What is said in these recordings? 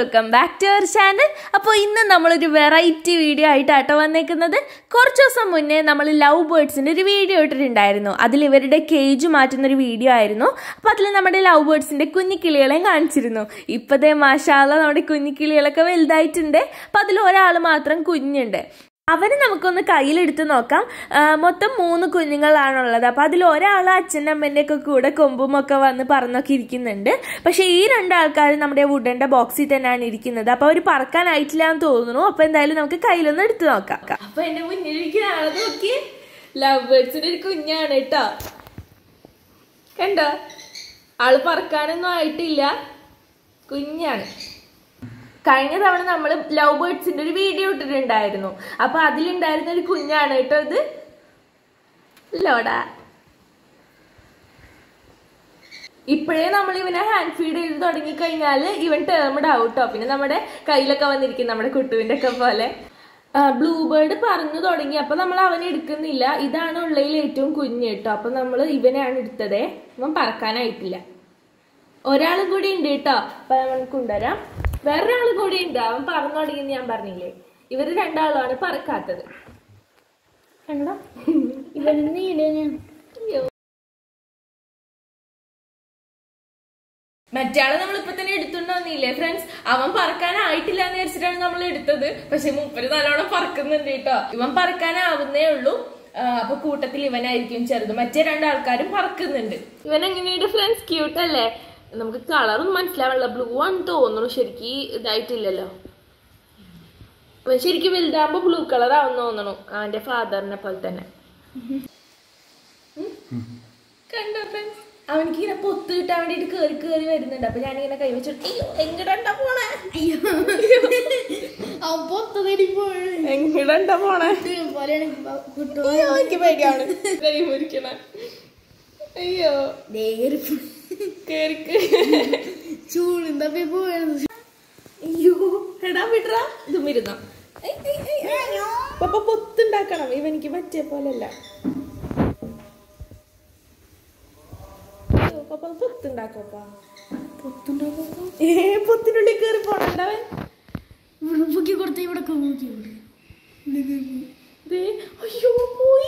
Welcome back to our channel അപ്പോൾ ഇന്ന് നമ്മളൊരു വെറൈറ്റി വീഡിയോ ആയിട്ടാട്ടോ വന്നേക്കുന്നത് കുറച്ച് ദിവസം മുന്നേ നമ്മൾ ലവ് ബേർഡ്സിൻ്റെ ഒരു വീഡിയോ ഇട്ടിട്ടുണ്ടായിരുന്നു അതിൽ ഇവരുടെ കേജ് മാറ്റുന്ന ഒരു വീഡിയോ ആയിരുന്നു അപ്പോൾ അതിൽ നമ്മുടെ ലവ് ബേർഡ്സിൻ്റെ കുഞ്ഞിക്കിളികളെയും കാണിച്ചിരുന്നു ഇപ്പോഴത്തെ മാഷാല നമ്മുടെ കുഞ്ഞിക്കിളികളൊക്കെ വലുതായിട്ടുണ്ട് അപ്പോൾ അതിൽ ഒരാൾ മാത്രം കുഞ്ഞുണ്ട് അവന് നമുക്കൊന്ന് കയ്യിലെടുത്ത് നോക്കാം ആ, മൊത്തം മൂന്ന് കുഞ്ഞുങ്ങളാണുള്ളത് അപ്പം അതിൽ ഒരാൾ അച്ഛൻ്റെ അമ്മേൻ്റെ ഒക്കെ കൂടെ കൊമ്പുമൊക്കെ വന്ന് പറന്നൊക്കെ ഇരിക്കുന്നുണ്ട് പക്ഷേ ഈ രണ്ടാൾക്കാർ നമ്മുടെ വുഡന്റെ ബോക്സിൽ തന്നെയാണ് ഇരിക്കുന്നത് അപ്പോൾ അവർ പറക്കാനായിട്ടില്ല എന്ന് തോന്നുന്നു അപ്പോൾ എന്തായാലും നമുക്ക് കയ്യിലൊന്ന് എടുത്ത് നോക്കാം അപ്പോൾ എൻ്റെ മുന്നിലിരിക്കുന്ന ആളെ നോക്കി ലവ് ബേർഡ്സിൻ്റെ ഒരു കുഞ്ഞാണ് കേട്ടോ കണ്ടോ ആള് പറക്കാനൊന്നും ആയിട്ടില്ല കുഞ്ഞാണ് കഴിഞ്ഞ തവണ നമ്മൾ ലവ് ബേർഡ്സിന്റെ ഒരു വീഡിയോ ഇട്ടിട്ടുണ്ടായിരുന്നു അപ്പൊ അതിലുണ്ടായിരുന്ന ഒരു കുഞ്ഞാണ് കേട്ടോ ഇത് ലോടാ ഇപ്പോഴേ നമ്മൾ ഇവനെ ഹാൻഡ് ഫീഡ് ചെയ്ത് തുടങ്ങി കഴിഞ്ഞാൽ ഇവൻ ടേംഡ് ആവും കേട്ടോ പിന്നെ നമ്മുടെ കയ്യിലൊക്കെ വന്നിരിക്കും നമ്മുടെ കുട്ടുവിന്റെ ഒക്കെ പോലെ ബ്ലൂ ബേർഡ് പറഞ്ഞു തുടങ്ങി അപ്പൊ നമ്മൾ അവനെ എടുക്കുന്നില്ല ഇതാണ് ഉള്ളതിൽ ഏറ്റവും കുഞ്ഞ് കേട്ടോ അപ്പൊ നമ്മൾ ഇവനെയാണ് എടുത്തതേ ഇവൻ പറക്കാനായിട്ടില്ല ഒരാളും കൂടി ഉണ്ട് കേട്ടോ അപ്പൊ നമ്മൾ കൊണ്ടുവരാം വേറൊരാളും കൂടി ഉണ്ട് അവൻ പറഞ്ഞു തുടങ്ങിയെന്ന് ഞാൻ പറഞ്ഞില്ലേ ഇവര് രണ്ടാളുമാണ് പറക്കാത്തത് കണ്ടോ ഇവന് ഇടനെ അയ്യോ. മറ്റാളെ നമ്മൾ ഇപ്പൊ തന്നെ എടുത്തുകൊണ്ട് വന്നില്ലേ ഫ്രണ്ട്സ് അവൻ പറക്കാനായിട്ടില്ല എന്ന് വിചാരിച്ചിട്ടാണ് നമ്മൾ എടുത്തത് പക്ഷെ മൂപ്പര് നല്ലോണം പറക്കുന്നുണ്ട് കേട്ടോ ഇവൻ പറക്കാനാവുന്നേ ഉള്ളൂ ആ, അപ്പൊ കൂട്ടത്തിൽ ഇവനായിരിക്കും ചെറുത് മറ്റേ രണ്ടാൾക്കാരും പറക്കുന്നുണ്ട് ഇവൻ എങ്ങനെയുണ്ട് ഫ്രണ്ട്സ് ക്യൂട്ട് അല്ലേ നമുക്ക് കളറൊന്നും മനസ്സിലാവില്ല ബ്ലൂ ആണ് തോന്നുന്നു ശരിക്കും ഇതായിട്ടില്ലല്ലോ ഇവൻ ശരിക്കും വലുതാകുമ്പോ ബ്ലൂ കളർ ആവുന്ന തോന്നണു അവന്റെ ഫാദറിനെ പോലെ തന്നെ കണ്ടോ ഫ്രണ്ട്സ് അവനിക്ക് ഇങ്ങനെ പൊത്ത് കിട്ടാൻ വേണ്ടിട്ട് കേറി കേറി വരുന്നുണ്ട് അപ്പൊ ഞാനിങ്ങനെ കൈവച്ചിട്ട് അയ്യോ എങ്ങടാ പോണേ അയ്യോ അവൻ പൊത്ത തടി പോയി എങ്ങടാ പോണേ പോലെയാണ് കുട്ടു അയ്യോ എനിക്ക് പേടിയാണ് കൈ മുറിക്കണ അയ്യോ കേറി ചൂടും തപ്പി പോയത് അയ്യോ എടാ വിടറാ ഇതും ഇരുന്നോ പപ്പ പൊത്തുണ്ടാക്കണം ഇവനിക്ക് പറ്റിയ പോലല്ല അയ്യോ, പപ്പ പൊത്തുണ്ടാക്കോപ്പാ പൊത്തുണ്ടാക്കും ഏ പൊത്തിനുള്ളിൽ കേറി പോണണ്ടവൻ ഇവിടെ പൊക്കി കൊടുത്ത ഇവിടെ നോക്കി ദേ, അയ്യോ പോയി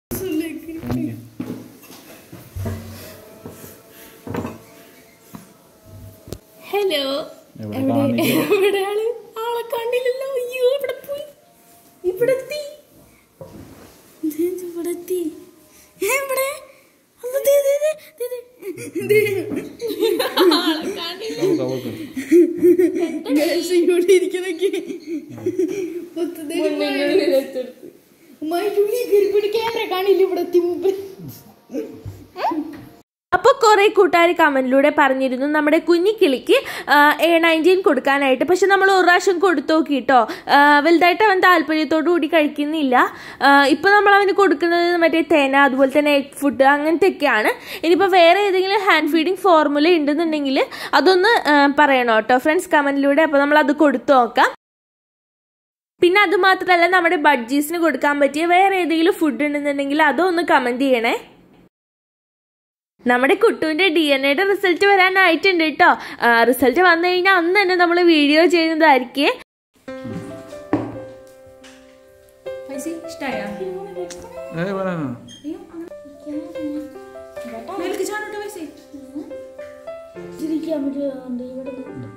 ഹലോ എവിടെ എവിടെ ആള് ആളെ കണ്ടില്ലല്ലോ അയ്യോ ഇവിടെ പോയി ഇവിടെ എത്തി ഇവിടെ എത്തി ഇവിടെ അല്ല, ദേ, ദേ, ദേ, ദേ, ദേ. ആളെ കണ്ടില്ല Guys, ഇങ്ങോട്ട് ഇരിക്കണൊക്കെ. പൊത്ത് തടി പോയി. മുന്നിലുള്ളിലെടുത്തെടുത്ത്. ഉമ്മായിട്ട് ഉള്ളിൽ കയറി പോയിട്ട് ക്യാമറ കാണില്ല ഇവിടെ എത്തി മൂപ്പര് അപ്പോൾ കുറേ കൂട്ടുകാർ കമന്റിലൂടെ പറഞ്ഞിരുന്നു നമ്മുടെ കുഞ്ഞിക്കിളിക്ക് എ നയൻറ്റീൻ കൊടുക്കാനായിട്ട് പക്ഷെ നമ്മൾ ഒരു പ്രാവശ്യം കൊടുത്തു നോക്കിട്ടോ വലുതായിട്ട് അവൻ താല്പര്യത്തോടു കൂടി കഴിക്കുന്നില്ല ഇപ്പോൾ നമ്മൾ അവന് കൊടുക്കുന്നത് മറ്റേ തേന അതുപോലെ തന്നെ എഗ് ഫുഡ് അങ്ങനത്തെയൊക്കെയാണ് ഇനിയിപ്പോൾ വേറെ ഏതെങ്കിലും ഹാൻഡ് ഫീഡിങ് ഫോർമുല ഉണ്ടെന്നുണ്ടെങ്കിൽ അതൊന്ന് ആ, പറയണം കേട്ടോ ഫ്രണ്ട്സ് കമന്റിലൂടെ അപ്പോൾ നമ്മൾ അത് കൊടുത്തു നോക്കാം പിന്നെ അത് മാത്രമല്ല നമ്മുടെ ബഡ്ജീസിന് കൊടുക്കാൻ പറ്റിയ വേറെ ഏതെങ്കിലും ഫുഡ് ഉണ്ടെന്നുണ്ടെങ്കിൽ അതൊന്ന് കമന്റ് ചെയ്യണേ നമ്മുടെ കുട്ടുവിന്റെ ഡി എൻ എയുടെ റിസൾട്ട് വരാനായിട്ടുണ്ട് കേട്ടോ റിസൾട്ട് വന്നു കഴിഞ്ഞാൽ അന്ന് തന്നെ നമ്മൾ വീഡിയോ ചെയ്യുന്നതായിരിക്കേ ഏയ് പറയാനോ ചിരിക്കാൻ പറ്റുന്നുണ്ട് ഇവിടെ നിന്ന്.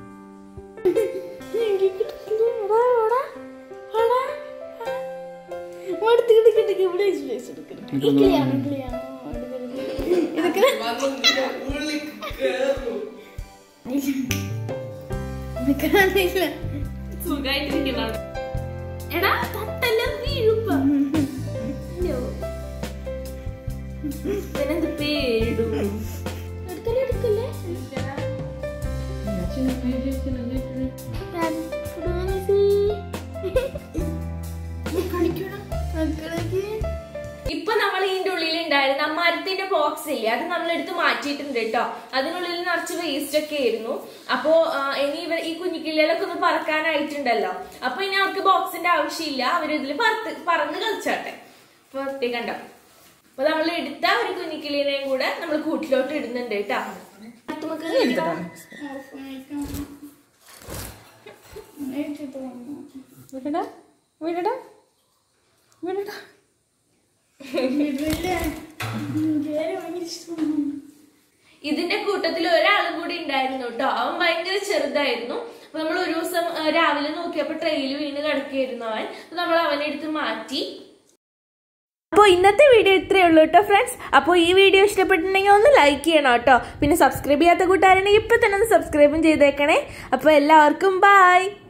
അടുത്ത് കിടക്ക് കിടക്ക് ഇവിടെ space എടുക്കണം. ഈ കിളിയാണ്, ഈ കിളിയാണ്. അടുത്ത് കിടക്ക്. ഇതൊക്കെ ഇത് കാണില്ല. എടാ തട്ടല്ല വീഴുപ്പ പേടു എടുക്കല്ലേ, എടുക്കല്ലേ? ഞാൻ ഡോനസി. കളിക്കണം. കളിക്ക്. ഇപ്പൊ നമ്മൾ ഇതിന്റെ ഉള്ളിൽ ഉണ്ടായിരുന്ന ആ മരത്തിന്റെ ബോക്സ് ഇല്ലേ അത് നമ്മൾ എടുത്ത് മാറ്റിയിട്ടുണ്ട് കേട്ടോ അതിനുള്ളിൽ നിറച്ച് വേസ്റ്റ് ഒക്കെ ആയിരുന്നു അപ്പോ ആ, ഇനി ഇവർ ഈ കുഞ്ഞിക്കിളികളൊക്കെ ഒന്ന് പറക്കാനായിട്ടുണ്ടല്ലോ അപ്പൊ ഇനി അവർക്ക് ബോക്സിന്റെ ആവശ്യമില്ല അവർ ഇതിൽ പറത്ത് പറന്ന് കളിച്ചാട്ടെ അപ്പൊ ദേ കണ്ടോ അപ്പൊ നമ്മൾ എടുത്ത ഒരു കുഞ്ഞിക്കിളിനെയും കൂടെ നമ്മൾ കൂട്ടിലോട്ട് ഇടുന്നുണ്ട് കേട്ടോ നമുക്ക് എടുത്തിട്ടാണ് വിടടാ വിടടാ വിടടാ ഇതിന്റെ കൂട്ടത്തിൽ ഒരാളും കൂടി ഉണ്ടായിരുന്നു കേട്ടോ അവൻ ഭയങ്കര ചെറുതായിരുന്നു അപ്പൊ നമ്മൾ ഒരു ദിവസം ആ, രാവിലെ നോക്കിയപ്പോ ട്രെയിൽ വീണ് കിടക്കുകയായിരുന്നു അവൻ അപ്പൊ നമ്മൾ അവനെ എടുത്ത് മാറ്റി അപ്പോൾ ഇന്നത്തെ വീഡിയോ ഇത്രയേ ഉള്ളൂ കേട്ടോ ഫ്രണ്ട്സ് അപ്പോൾ ഈ വീഡിയോ ഇഷ്ടപ്പെട്ടിട്ടുണ്ടെങ്കിൽ ഒന്ന് ലൈക്ക് ചെയ്യണം കേട്ടോ പിന്നെ സബ്സ്ക്രൈബ് ചെയ്യാത്ത കൂട്ടുകാരുണ്ടെങ്കിൽ ഇപ്പൊ തന്നെ ഒന്ന് സബ്സ്ക്രൈബും ചെയ്തേക്കണേ അപ്പോൾ എല്ലാവർക്കും ബൈ